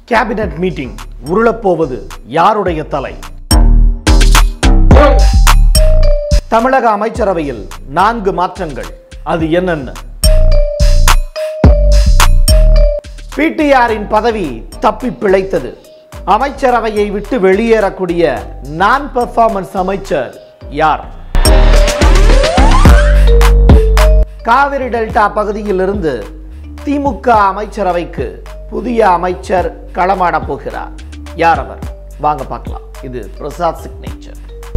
cabinet meeting உருளப்போவது யாருடைய தலை தமிழக அமைச்சரவையில் நான்கு மாற்றங்கள் அது என்னென்ன பிடிஆரின் பதவி தப்பி பிழைத்தது அமைச்சரவையை விட்டு வெளியேறக்கூடிய நான் பெர்ஃபார்மன்ஸ் அமைச்சர் யார் காவிரி டெல்டா பகுதியிலிருந்து திமுக அமைச்சரவைக்கு புதிய அமைச்சர் களமாடப் போகிறார் யார் அவர் வாங்க பார்க்கலாம் இது பிரசாத் சிக்னேச்சர்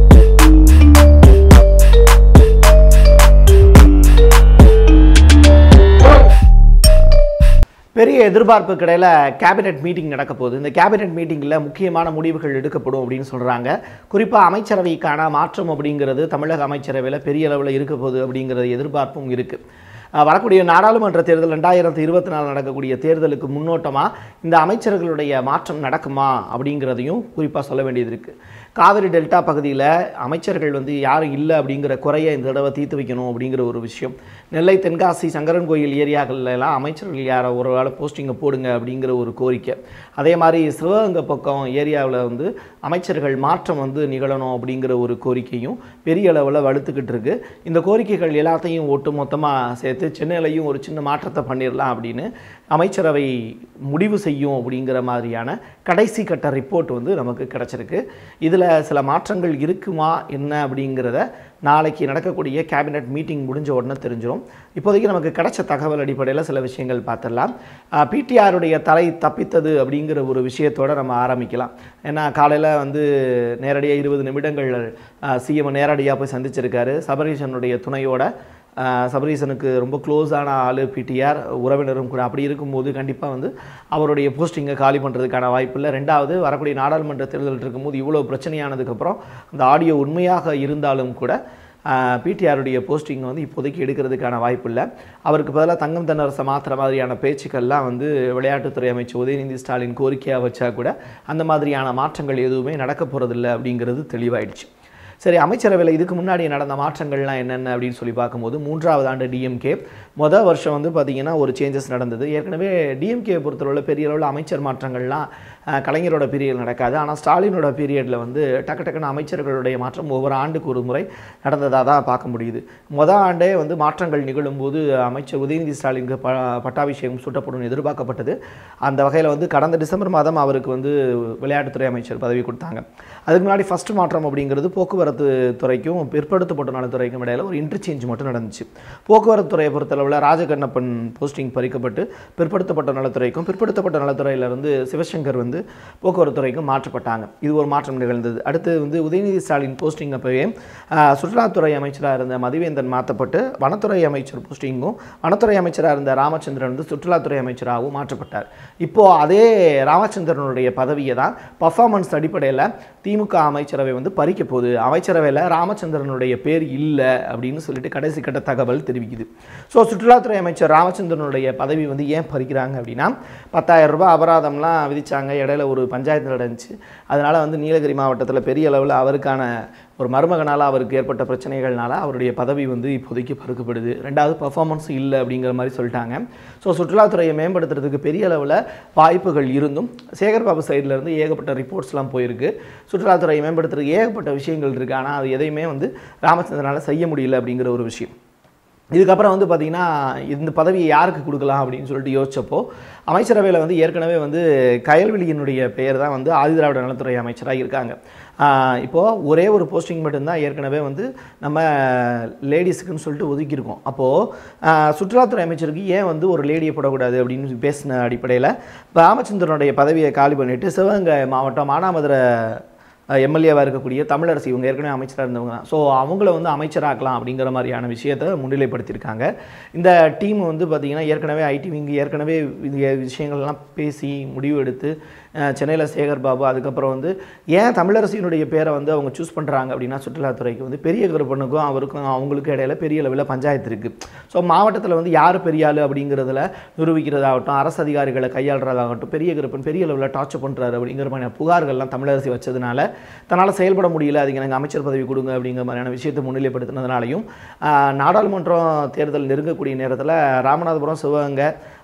பெரிய எதிர்பார்ப்பு கிடையில கேபினெட் மீட்டிங் நடக்க போகுது இந்த கேபினெட் மீட்டிங்கில் முக்கியமான முடிவுகள் எடுக்கப்படும் அப்படின்னு சொல்கிறாங்க குறிப்பாக அமைச்சரவைக்கான மாற்றம் அப்படிங்கிறது தமிழக அமைச்சரவையில் பெரிய அளவில் இருக்க போகுது அப்படிங்கிற எதிர்பார்ப்பும் இருக்குது அஹ் வரக்கூடிய நாடாளுமன்ற தேர்தல் ரெண்டாயிரத்தி இருபத்தி நாலு நடக்கக்கூடிய தேர்தலுக்கு முன்னோட்டமாக இந்த அமைச்சர்களுடைய மாற்றம் நடக்குமா அப்படிங்கிறதையும் குறிப்பாக சொல்ல வேண்டியது இருக்குது காவிரி டெல்டா பகுதியில் அமைச்சர்கள் வந்து யாரும் இல்லை அப்படிங்கிற குறையை இந்த தடவை தீர்த்து வைக்கணும் அப்படிங்கிற ஒரு விஷயம் நெல்லை தென்காசி சங்கரன் கோயில் ஏரியாக்கள்ல எல்லாம் அமைச்சர்கள் யாரை ஒரு வேளை போஸ்டிங்கை போடுங்க அப்படிங்கிற ஒரு கோரிக்கை அதே மாதிரி சிவகங்கை பக்கம் ஏரியாவில் வந்து அமைச்சர்கள் மாற்றம் வந்து நிகழணும் அப்படிங்கிற ஒரு கோரிக்கையும் பெரிய அளவில் வலுத்துக்கிட்டு இருக்கு இந்த கோரிக்கைகள் எல்லாத்தையும் ஒட்டு மொத்தமாக சேர்த்து சென்னையிலையும் ஒரு சின்ன மாற்றத்தை பண்ணிடலாம் அப்படின்னு அமைச்சரவை முடிவு செய்யும் அப்படிங்கிற மாதிரியான கடைசி கட்ட ரிப்போர்ட் வந்து நமக்கு கிடச்சிருக்கு இதில் சில மாற்றங்கள் இருக்குமா என்ன அப்படிங்கிறத நாளைக்கு நடக்கக்கூடிய கேபினெட் மீட்டிங் முடிஞ்ச உடனே தெரிஞ்சிடும் இப்போதைக்கு நமக்கு கிடைச்ச தகவல் அடிப்படையில் சில விஷயங்கள் பார்த்துடலாம் பிடிஆருடைய தலை தப்பித்தது அப்படிங்கிற ஒரு விஷயத்தோட நம்ம ஆரம்பிக்கலாம் ஏன்னா காலையில் வந்து நேரடியாக இருபது நிமிடங்கள் சிஎம் நேரடியாக போய் சந்திச்சிருக்காரு சபரீஷனுடைய துணையோட ஆஹ் சபரீசனுக்கு ரொம்ப க்ளோஸான ஆள் பிடிஆர் உறவினரும் கூட அப்படி இருக்கும்போது கண்டிப்பாக வந்து அவருடைய போஸ்டிங்கை காலி பண்ணுறதுக்கான வாய்ப்பு இல்லை ரெண்டாவது வரக்கூடிய நாடாளுமன்ற தேர்தல் இருக்கும்போது இவ்வளோ பிரச்சனையானதுக்கப்புறம் அந்த ஆடியோ உண்மையாக இருந்தாலும் கூட பிடிஆருடைய போஸ்டிங் வந்து இப்போதைக்கு எடுக்கிறதுக்கான வாய்ப்பு இல்லை அவருக்கு பதிலாக தங்கம் தென்னரசை மாற்றுற மாதிரியான பேச்சுக்கள்லாம் வந்து விளையாட்டுத்துறை அமைச்சர் உதயநிதி ஸ்டாலின் கோரிக்கையாக வச்சா கூட அந்த மாதிரியான மாற்றங்கள் எதுவுமே நடக்க போகிறதில்ல அப்படிங்கிறது தெளிவாயிடுச்சு சரி அமைச்சரவையில் இதுக்கு முன்னாடி நடந்த மாற்றங்கள்லாம் என்னென்ன அப்படின்னு சொல்லி பார்க்கும்போது மூன்றாவது ஆண்டு டிஎம்கே மொதல் வருஷம் வந்து பார்த்திங்கன்னா ஒரு சேஞ்சஸ் நடந்தது ஏற்கனவே டிஎம்கே பொறுத்தளவில் பெரிய அளவில் அமைச்சர் மாற்றங்கள்லாம் அஹ், கலைஞரோட பீரியட் நடக்காது ஆனால் ஸ்டாலினோட பீரியடில் வந்து டக்கு டக்குன்னு அமைச்சர்களுடைய மாற்றம் ஒவ்வொரு ஆண்டுக்கு ஒரு முறை நடந்ததாக தான் பார்க்க முடியுது மொதல் ஆண்டே வந்து மாற்றங்கள் நிகழும்போது அமைச்சர் உதயநிதி ஸ்டாலினுக்கு ப பட்டாபிஷேகம் சூட்டப்படும் எதிர்பார்க்கப்பட்டது அந்த வகையில் வந்து கடந்த டிசம்பர் மாதம் அவருக்கு வந்து விளையாட்டுத்துறை அமைச்சர் பதவி கொடுத்தாங்க அதுக்கு முன்னாடி ஃபர்ஸ்ட் மாற்றம் அப்படிங்கிறது போக்குவரத்து துறைக்கும் பிற்படுத்தப்பட்ட நலத்துறைக்கும் இடையில ஒரு இன்டர்சேஞ்ச் மட்டும் நடந்துச்சு போக்குவரத்து துறையை பொறுத்தளவில் ராஜகண்ணப்பன் போஸ்டிங் பறிக்கப்பட்டு பிற்படுத்தப்பட்ட நலத்துறைக்கும் பிற்படுத்தப்பட்ட நலத்துறையிலிருந்து சிவசங்கர் வந்து போக்குவரத்து துறைக்கும் மாற்றப்பட்டாங்க இது ஒரு மாற்றம் நிகழ்ந்தது அடுத்து வந்து உதயநிதி ஸ்டாலின் போஸ்டிங் அப்பவே ஆஹ், சுற்றுலாத்துறை அமைச்சராக இருந்த மதிவேந்தன் மாற்றப்பட்டு வனத்துறை அமைச்சர் போஸ்டிங்கும் வனத்துறை அமைச்சராக இருந்த ராமச்சந்திரன் வந்து சுற்றுலாத்துறை அமைச்சராகவும் மாற்றப்பட்டார் இப்போ அதே ராமச்சந்திரனுடைய பதவியை தான் பர்ஃபார்மன்ஸ் அடிப்படையில் திமுக அமைச்சரவை வந்து பறிக்க போகுது அமைச்சரவையில் ராமச்சந்திரனுடைய பேர் இல்லை அப்படின்னு சொல்லிட்டு கடைசி கட்ட தகவல் தெரிவிக்குது ஸோ சுற்றுலாத்துறை அமைச்சர் ராமச்சந்திரனுடைய பதவி வந்து ஏன் பறிக்கிறாங்க அப்படின்னா பத்தாயிரம் ரூபாய் அபராதம்லாம் விதிச்சாங்க இடையில ஒரு பஞ்சாயத்து நடந்துச்சு அதனால் வந்து நீலகிரி மாவட்டத்தில் பெரிய அளவில் அவருக்கான ஒரு மருமகனால் அவருக்கு ஏற்பட்ட பிரச்சனைகள்னால அவருடைய பதவி வந்து இப்போதைக்கு பறுக்கப்படுது ரெண்டாவது பர்ஃபார்மன்ஸ் இல்லை அப்படிங்கிற மாதிரி சொல்லிட்டாங்க ஸோ சுற்றுலாத்துறையை மேம்படுத்துறதுக்கு பெரிய அளவில் வாய்ப்புகள் இருந்தும் சேகர்பாபு சைடுல இருந்து ஏகப்பட்ட ரிப்போர்ட்ஸ்லாம் போயிருக்கு சுற்றுலாத்துறையை மேம்படுத்துறதுக்கு ஏகப்பட்ட விஷயங்கள் இருக்குது ஆனால் அது எதையுமே வந்து ராமச்சந்திரனால் செய்ய முடியல அப்படிங்கிற ஒரு விஷயம் இதுக்கப்புறம் வந்து பார்த்திங்கன்னா இந்த பதவியை யாருக்கு கொடுக்கலாம் அப்படின்னு சொல்லிட்டு யோசிச்சப்போ அமைச்சரவையில் வந்து ஏற்கனவே வந்து கயல்வெளியினுடைய பெயர் தான் வந்து ஆதிதிராவிட நலத்துறை அமைச்சராக இருக்காங்க ஆஹ் இப்போ ஒரே ஒரு போஸ்டிங் மட்டும்தான் ஏற்கனவே வந்து நம்ம லேடிஸுக்குன்னு சொல்லிட்டு ஒதுக்கியிருக்கோம் அப்போது சுற்றுலாத்துறை அமைச்சருக்கு ஏன் வந்து ஒரு லேடியை போடக்கூடாது அப்படின்னு பேசின அடிப்படையில் ராமச்சந்திரனுடைய பதவியை காலி பண்ணிட்டு சிவகங்கை மாவட்டம் மானாமதுரை எம்எல்ஏவாக இருக்கக்கூடிய தமிழரசி இவங்க ஏற்கனவே அமைச்சராக இருந்தவங்க தான் ஸோ அவங்கள வந்து அமைச்சராக்கலாம் அப்படிங்கிற மாதிரியான விஷயத்தை முன்னிலைப்படுத்தியிருக்காங்க இந்த டீம் வந்து பார்த்திங்கன்னா ஏற்கனவே ஐடி விங் ஏற்கனவே இந்த விஷயங்கள்லாம் பேசி முடிவு எடுத்து சென்னையில் சேகர் பாபு அதுக்கப்புறம் வந்து ஏன் தமிழரசியினுடைய பேரை வந்து அவங்க சூஸ் பண்ணுறாங்க அப்படின்னா சுற்றுலாத்துறைக்கு வந்து பெரிய கருப்பனுக்கும் அவருக்கும் அவங்களுக்கும் இடையில பெரிய அளவில் பஞ்சாயத்து இருக்குது ஸோ மாவட்டத்தில் வந்து யார் பெரிய ஆள் அப்படிங்கிறதுல நிரூபிக்கிறதாகட்டும் அரசு அதிகாரிகளை கையாளுறதாகட்டும் பெரிய கருப்பன் பெரிய அளவில் டார்ச்சர் பண்ணுறாரு அப்படிங்கிற மாதிரியான புகார்கள்லாம் தமிழரசி வச்சதுனால தன்னால் செயல்பட முடியல அதுக்கு எனக்கு அமைச்சர் பதவி கொடுங்க அப்படிங்கிற மாதிரியான விஷயத்தை முன்னிலைப்படுத்தினதுனாலையும் ஆஹ், நாடாளுமன்றம் தேர்தல் நெருங்கக்கூடிய நேரத்தில் ராமநாதபுரம் சிவகங்கை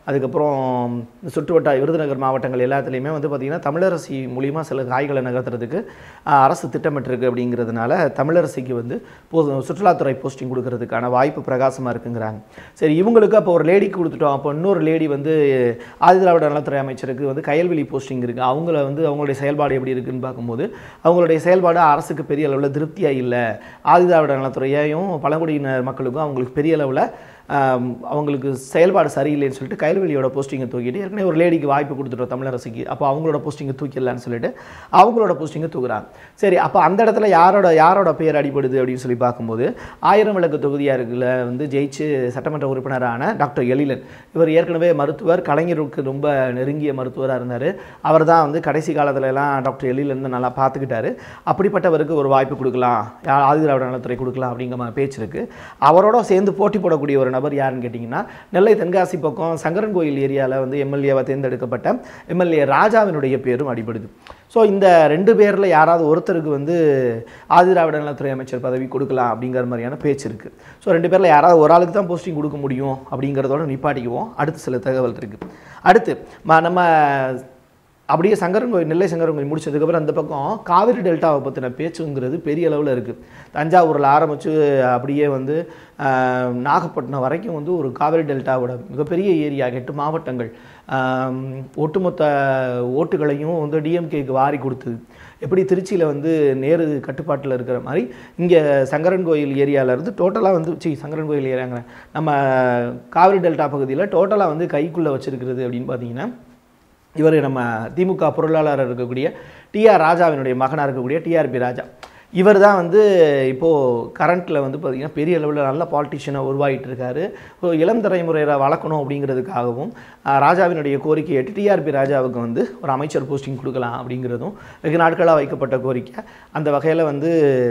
அதுக்கப்புறம் இந்த சுற்றுவட்டார விருதுநகர் மாவட்டங்கள் எல்லாத்துலேயுமே வந்து பார்த்திங்கன்னா தமிழரசி மூலிமா சில காய்களை நகர்த்துறதுக்கு ஆஹ், அரசு திட்டமிட்டிருக்கு அப்படிங்கிறதுனால தமிழரசிக்கு வந்து போ சுற்றுலாத்துறை போஸ்டிங் கொடுக்கறதுக்கான வாய்ப்பு பிரகாசமாக இருக்குங்கிறாங்க சரி இவங்களுக்கு அப்போ ஒரு லேடிக்கு கொடுத்துட்டோம் அப்போ இன்னொரு லேடி வந்து ஆதிதிராவிட நலத்துறை அமைச்சருக்கு வந்து கயல்வெளி போஸ்டிங் இருக்குது அவங்கள வந்து அவங்களுடைய செயல்பாடு எப்படி இருக்குன்னு பார்க்கும்போது அவங்களுடைய செயல்பாடு அரசுக்கு பெரிய அளவில் திருப்தியாக இல்லை ஆதிதிராவிட நலத்துறையையும் பழங்குடியினர் மக்களுக்கும் அவங்களுக்கு பெரிய அளவில் ஆம், அவங்களுக்கு செயல்பாடு சரியில்லைன்னு சொல்லிட்டு கைல்வெளியோட போஸ்டிங்கை தூக்கிட்டு ஏற்கனவே ஒரு லேடிக்கு வாய்ப்பு கொடுத்துட்டோம் தமிழரசுக்கு அப்போ அவங்களோட போஸ்டிங்கை தூக்கிடலான்னு சொல்லிட்டு அவங்களோட போஸ்டிங்கை தூக்குறாங்க சரி அப்போ அந்த இடத்துல யாரோட யாரோட பேர் அடிபடுது அப்படின்னு சொல்லி பார்க்கும்போது ஆயிரம் விளக்கு தொகுதியாக இருக்குல்ல வந்து ஜெயிச்சு சட்டமன்ற உறுப்பினரான டாக்டர் எழிலன் இவர் ஏற்கனவே மருத்துவர் கலைஞருக்கு ரொம்ப நெருங்கிய மருத்துவராக இருந்தார் அவர் தான் வந்து கடைசி காலத்துல எல்லாம் டாக்டர் எழிலன் நல்லா பார்த்துக்கிட்டாரு அப்படிப்பட்டவருக்கு ஒரு வாய்ப்பு கொடுக்கலாம் யா- ஆதிதிராவிட நலத்துறை கொடுக்கலாம் அப்படிங்கிற மாதிரி பேச்சு இருக்கு அவரோட சேர்ந்து போட்டி போடக்கூடிய ஒரு நபர் யாருன்னு கேட்டிங்கன்னா நெல்லை தென்காசி பக்கம் சங்கரன் கோயில் ஏரியாவில் வந்து எம்எல்ஏவாக தேர்ந்தெடுக்கப்பட்ட எம்எல்ஏ ராஜாவினுடைய பேரும் அடிபடுது ஸோ இந்த ரெண்டு பேரில் யாராவது ஒருத்தருக்கு வந்து ஆதிதிராவிட நலத்துறை அமைச்சர் பதவி கொடுக்கலாம் அப்படிங்கிற மாதிரியான பேச்சு இருக்குது ஸோ ரெண்டு பேரில் யாராவது ஒரு ஆளுக்கு தான் போஸ்டிங் கொடுக்க முடியும் அப்படிங்கிறதோட நிப்பாட்டிக்குவோம் அடுத்து சில தகவல் இருக்குது அடுத்து ம- நம்ம அப்படியே சங்கரன் கோயில் நெல்லை சங்கரன் கோயில் முடிச்சதுக்கப்புறம் அந்த பக்கம் காவிரி டெல்டாவை பற்றின பேச்சுங்கிறது பெரிய அளவில் இருக்குது தஞ்சாவூரில் ஆரம்பித்து அப்படியே வந்து ஆஹ், நாகப்பட்டினம் வரைக்கும் வந்து ஒரு காவிரி டெல்டாவோட மிகப்பெரிய ஏரியா எட்டு மாவட்டங்கள் ஆம், ஒட்டுமொத்த ஓட்டுகளையும் வந்து டிஎம்கேக்கு வாரி கொடுத்தது எப்படி திருச்சியில் வந்து நேரு கட்டுப்பாட்டில் இருக்கிற மாதிரி இங்கே சங்கரன் கோயில் ஏரியால இருந்து டோட்டலாக வந்து சி சங்கரன் கோயில் ஏரியாங்கிறேன் நம்ம காவிரி டெல்டா பகுதியில் டோட்டலாக வந்து கைக்குள்ளே வச்சிருக்கிறது அப்படின்னு பார்த்தீங்கன்னா இவர் நம்ம திமுக பொருளாளர் இருக்கக்கூடிய டிஆர் ராஜாவினுடைய மகனாக இருக்கக்கூடிய டிஆர்பி ராஜா இவர் தான் வந்து இப்போது கரண்ட்டில் வந்து பார்த்திங்கன்னா பெரிய அளவில் நல்ல பாலிட்டிஷியனாக உருவாகிட்டு இருக்காரு ஸோ இளம் தலைமுறையை வளர்க்கணும் அப்படிங்கிறதுக்காகவும் ஆஹ், ராஜாவினுடைய கோரிக்கை ஏற்று டிஆர்பி ராஜாவுக்கு வந்து ஒரு அமைச்சர் போஸ்டிங் கொடுக்கலாம் அப்படிங்கிறதும் வெகு நாட்களாக வைக்கப்பட்ட கோரிக்கை அந்த வகையில் வந்து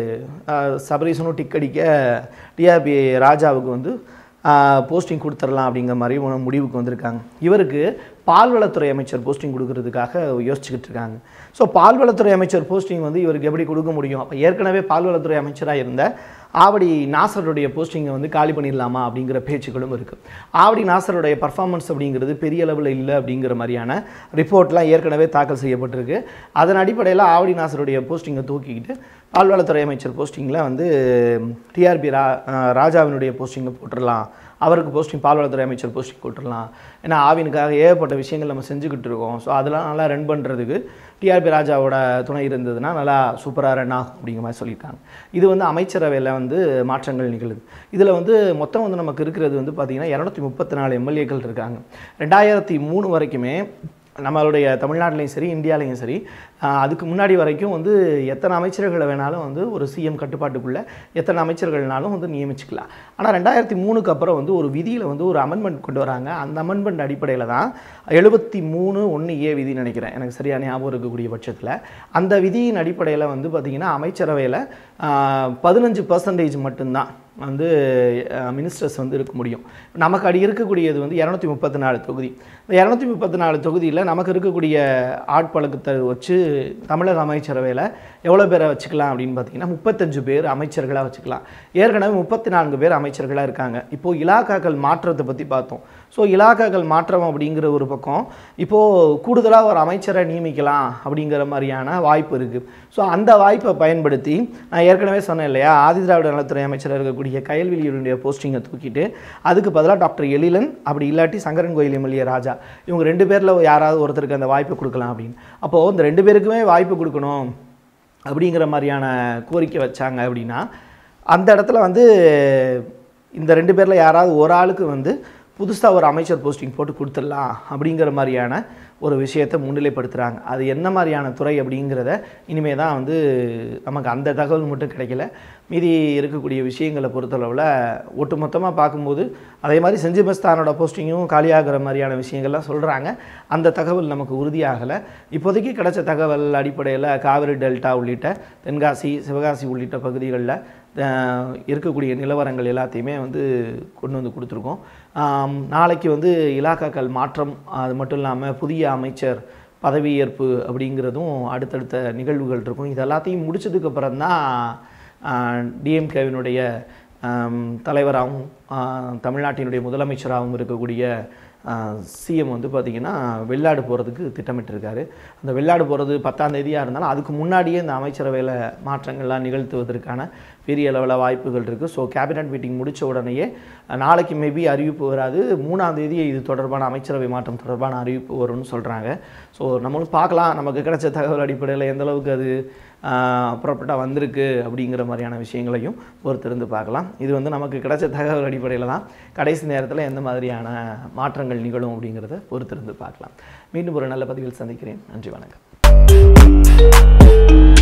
ஆஹ், சபரீசனும் டிக் அடிக்க டிஆர்பி ராஜாவுக்கு வந்து போஸ்டிங் கொடுத்துடலாம் அப்படிங்கிற மாதிரி ஒரு முடிவுக்கு வந்திருக்காங்க இவருக்கு பால்வளத்துறை அமைச்சர் போஸ்டிங் கொடுக்கறதுக்காக யோசிச்சுக்கிட்டு இருக்காங்க ஸோ பால்வளத்துறை அமைச்சர் போஸ்டிங் வந்து இவருக்கு எப்படி கொடுக்க முடியும் அப்போ ஏற்கனவே பால்வளத்துறை அமைச்சராக இருந்த ஆவடி நாசருடைய போஸ்டிங்கை வந்து காலி பண்ணிடலாமா அப்படிங்கிற பேச்சுக்களும் இருக்குது ஆவடி நாசருடைய பர்ஃபார்மன்ஸ் அப்படிங்கிறது பெரிய அளவில் இல்லை அப்படிங்கிற மாதிரியான ரிப்போர்ட்லாம் ஏற்கனவே தாக்கல் செய்யப்பட்டிருக்கு அதன் அடிப்படையில் ஆவடி நாசருடைய போஸ்டிங்கை தூக்கிக்கிட்டு பால்வளத்துறை அமைச்சர் போஸ்டிங்கில் வந்து டிஆர்பி ரா அஹ் ராஜாவினுடைய போஸ்டிங்கை போட்டுடலாம் அவருக்கு போஸ்டிங் பால்வளத்துறை அமைச்சர் போஸ்டிங் போட்டுடலாம் ஏன்னா ஆவினுக்காக ஏகப்பட்ட விஷயங்கள் நம்ம செஞ்சுக்கிட்டு இருக்கோம் ஸோ அதெல்லாம் நல்லா ரன் பண்ணுறதுக்கு டிஆர்பி ராஜாவோட துணை இருந்ததுன்னா நல்லா சூப்பராக ரன் ஆகும் அப்படிங்கிற மாதிரி சொல்லியிருக்காங்க இது வந்து அமைச்சரவையில் வந்து மாற்றங்கள் நிகழுது இதில் வந்து மொத்தம் வந்து நமக்கு இருக்கிறது வந்து பார்த்திங்கன்னா இரநூத்தி முப்பத்தி நாலு எம்எல்ஏக்கள் இருக்காங்க ரெண்டாயிரத்தி மூணு வரைக்குமே நம்மளுடைய தமிழ்நாட்டிலையும் சரி இந்தியாலையும் சரி ஆஹ் அதுக்கு முன்னாடி வரைக்கும் வந்து எத்தனை அமைச்சர்களை வேணாலும் வந்து ஒரு சிஎம் கட்டுப்பாட்டுக்குள்ளே எத்தனை அமைச்சர்கள்னாலும் வந்து நியமிச்சுக்கலாம் ஆனால் ரெண்டாயிரத்தி மூணுக்கு அப்புறம் வந்து ஒரு விதியில் வந்து ஒரு அமெண்ட்மெண்ட் கொண்டு வராங்க அந்த அமெண்ட்மெண்ட் அடிப்படையில் தான் எழுபத்தி மூணு ஒன்று ஏ விதி நினைக்கிறேன் எனக்கு சரியான ஞாபகம் இருக்கக்கூடிய பட்சத்தில் அந்த விதியின் அடிப்படையில் வந்து பார்த்திங்கன்னா அமைச்சரவையில் பதினஞ்சு பர்சன்டேஜ் மட்டும்தான் வந்து மினிஸ்டர்ஸ் வந்து இருக்க முடியும் நமக்கு அடி இருக்கக்கூடியது வந்து இரநூத்தி முப்பத்தி நாலு தொகுதி இந்த இரநூத்தி முப்பத்தி நாலு தொகுதியில் நமக்கு இருக்கக்கூடிய ஆட்பழக்கத்தை வச்சு தமிழக அமைச்சரவையில் எவ்வளோ பேரை வச்சுக்கலாம் அப்படின்னு பார்த்தீங்கன்னா முப்பத்தஞ்சு பேர் அமைச்சர்களாக வச்சுக்கலாம் ஏற்கனவே முப்பத்தி நான்கு பேர் அமைச்சர்களாக இருக்காங்க இப்போது இலாக்காக்கள் மாற்றத்தை பற்றி பார்த்தோம் ஸோ இலாக்காக்கள் மாற்றம் அப்படிங்கிற ஒரு பக்கம் இப்போது கூடுதலாக ஒரு அமைச்சரை நியமிக்கலாம் அப்படிங்கிற மாதிரியான வாய்ப்பு இருக்குது ஸோ அந்த வாய்ப்பை பயன்படுத்தி நான் ஏற்கனவே சொன்னேன் இல்லையா ஆதிதிராவிட நலத்துறை அமைச்சராக இருக்கக்கூடிய கயல்விழியுடைய போஸ்டிங்கை தூக்கிட்டு அதுக்கு பதிலாக டாக்டர் எழிலன் அப்படி இல்லாட்டி சங்கரன் கோயில் எம்எல்ஏ ராஜா இவங்க ரெண்டு பேரில் யாராவது ஒருத்தருக்கு அந்த வாய்ப்பை கொடுக்கலாம் அப்படின்னு அப்போது இந்த ரெண்டு பேருக்குமே வாய்ப்பு கொடுக்கணும் அப்படிங்கிற மாதிரியான கோரிக்கை வச்சாங்க அப்படின்னா அந்த இடத்துல வந்து இந்த ரெண்டு பேரில் யாராவது ஒரு ஆளுக்கு வந்து புதுசாக ஒரு அமைச்சர் போஸ்டிங் போட்டு கொடுத்துடலாம் அப்படிங்கிற மாதிரியான ஒரு விஷயத்தை முன்னிலைப்படுத்துகிறாங்க அது என்ன மாதிரியான துறை அப்படிங்கிறத இனிமே தான் வந்து நமக்கு அந்த தகவல் மட்டும் கிடைக்கல மீதி இருக்கக்கூடிய விஷயங்களை பொறுத்தளவில் ஒட்டுமொத்தமாக பார்க்கும்போது அதே மாதிரி செஞ்சி மஸ்தானோட போஸ்டிங்கும் காலியாகிற மாதிரியான விஷயங்கள்லாம் சொல்கிறாங்க அந்த தகவல் நமக்கு உறுதியாகலை இப்போதைக்கு கிடைச்ச தகவல் அடிப்படையில் காவிரி டெல்டா உள்ளிட்ட தென்காசி சிவகாசி உள்ளிட்ட பகுதிகளில் அஹ், இருக்கக்கூடிய நிலவரங்கள் எல்லாத்தையுமே வந்து கொண்டு வந்து கொடுத்துருக்கோம் ஆம், நாளைக்கு வந்து இலாக்காக்கள் மாற்றம் அது மட்டும் இல்லாமல் புதிய அமைச்சர் பதவியேற்பு அப்படிங்கிறதும் அடுத்தடுத்த நிகழ்வுகள் இருக்கும் இது எல்லாத்தையும் முடிச்சதுக்கு அப்புறம் தான் டிஎம்கேவினுடைய தலைவராகவும் ஆஹ், தமிழ்நாட்டினுடைய முதலமைச்சராகவும் இருக்கக்கூடிய சிஎம் வந்து பார்த்திங்கன்னா வெளிநாடு போகிறதுக்கு திட்டமிட்டிருக்காரு அந்த வெளிநாடு போகிறது பத்தாம் தேதியாக இருந்தாலும் அதுக்கு முன்னாடியே இந்த அமைச்சரவையில் மாற்றங்கள்லாம் நிகழ்த்துவதற்கான பெரிய அளவில் வாய்ப்புகள் இருக்குது ஸோ கேபினட் மீட்டிங் முடித்த உடனேயே அஹ், நாளைக்கு மேபி அறிவிப்பு வராது மூணாம் தேதி இது தொடர்பான அமைச்சரவை மாற்றம் தொடர்பான அறிவிப்பு வரும்னு சொல்கிறாங்க ஸோ நம்மளும் பார்க்கலாம் நமக்கு கிடைச்ச தகவல் அடிப்படையில் எந்த அளவுக்கு அது ப்ராப்பர்ட்டாக வந்திருக்கு அப்படிங்கிற மாதிரியான விஷயங்களையும் பொறுத்திருந்து பார்க்கலாம் இது வந்து நமக்கு கிடைச்ச தகவல் அடிப்படையில் தான் கடைசி நேரத்தில் எந்த மாதிரியான மாற்றங்கள் நிகழும் அப்படிங்கிறத பொறுத்திருந்து பார்க்கலாம் மீண்டும் ஒரு நல்ல பதிவில் சந்திக்கிறேன் நன்றி வணக்கம்